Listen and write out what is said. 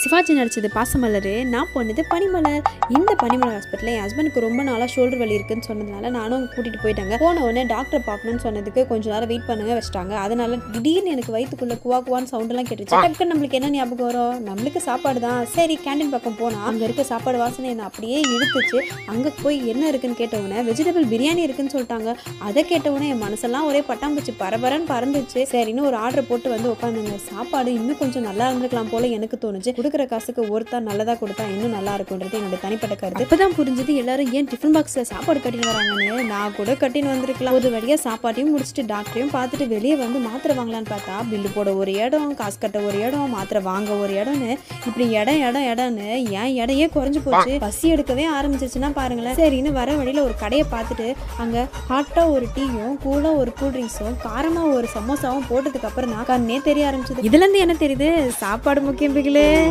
சிவாஜி நடிச்சது பாசமலர் நான் போனது பனிமலர் இந்த பனிமலர் ஹாஸ்பிட்டலில் என் ஹஸ்பண்டுக்கு ரொம்ப நாளாக ஷோல்டர் வலி இருக்குன்னு சொன்னதுனால நானும் கூட்டிகிட்டு போயிட்டாங்க போன உடனே டாக்டர் பார்க்கணும்னு சொன்னதுக்கு கொஞ்ச நேரம் வெயிட் பண்ணுங்க வச்சிட்டாங்க அதனால திடீர்னு எனக்கு வயிற்றுக்குள்ள குவா குவான்னு சவுண்டெல்லாம் கேட்டுச்சு டக்குன்னு நம்மளுக்கு என்ன ஞாபகம் வரும் நம்மளுக்கு சாப்பாடு தான் சரி கேண்டீன் பக்கம் போனால் அங்கே இருக்க சாப்பாடு வாசனை என்னை அப்படியே இழுத்துச்சு அங்கே போய் என்ன இருக்குன்னு கேட்டவுடனே வெஜிடபிள் பிரியாணி இருக்குன்னு சொல்லிட்டாங்க அதை கேட்டவுடனே என் மனசெல்லாம் ஒரே பட்டாம்பூச்சி பரபரன்னு பறந்துச்சு சரின்னு ஒரு ஆர்டர் போட்டு வந்து உட்காந்துங்க சாப்பாடு இன்னும் கொஞ்சம் நல்லா இருந்திருக்கலாம் போல எனக்கு தோணுச்சு கொடுக்குற காசுக்கு ஒருத்தா நல்லதா கொடுத்தா இன்னும் நல்லா இருக்கும்ன்றது என்னோட தனிப்பட்ட கருத்து அப்பதான் புரிஞ்சது எல்லாரும் ஏன் டிஃபன் பாக்ஸ்ல சாப்பாடு கட்டின்னு வராங்கன்னு நான் கூட கட்டின்னு வந்திருக்கலாம் ஒரு வழியா சாப்பாட்டையும் முடிச்சுட்டு டாக்டரையும் பார்த்துட்டு வெளியே வந்து மாத்திரை வாங்கலான்னு பார்த்தா பில்லு போட ஒரு இடம் காசு கட்ட ஒரு இடம் மாத்திரை வாங்க ஒரு இடம்னு இப்படி இடம் இடம் இடம்னு ஏன் இடையே குறைஞ்சு போச்சு பசி எடுக்கவே ஆரம்பிச்சிச்சுன்னா பாருங்களேன் சரின்னு வர வழியில ஒரு கடையை பார்த்துட்டு அங்க ஹாட்டா ஒரு டீயும் கூலா ஒரு கூல் ட்ரிங்க்ஸும் காரமா ஒரு சமோசாவும் போட்டதுக்கு அப்புறம் தான் கண்ணே தெரிய ஆரம்பிச்சது இதுல இருந்து என்ன தெரியுது சாப்பாடு முக்கியம் பிகிலே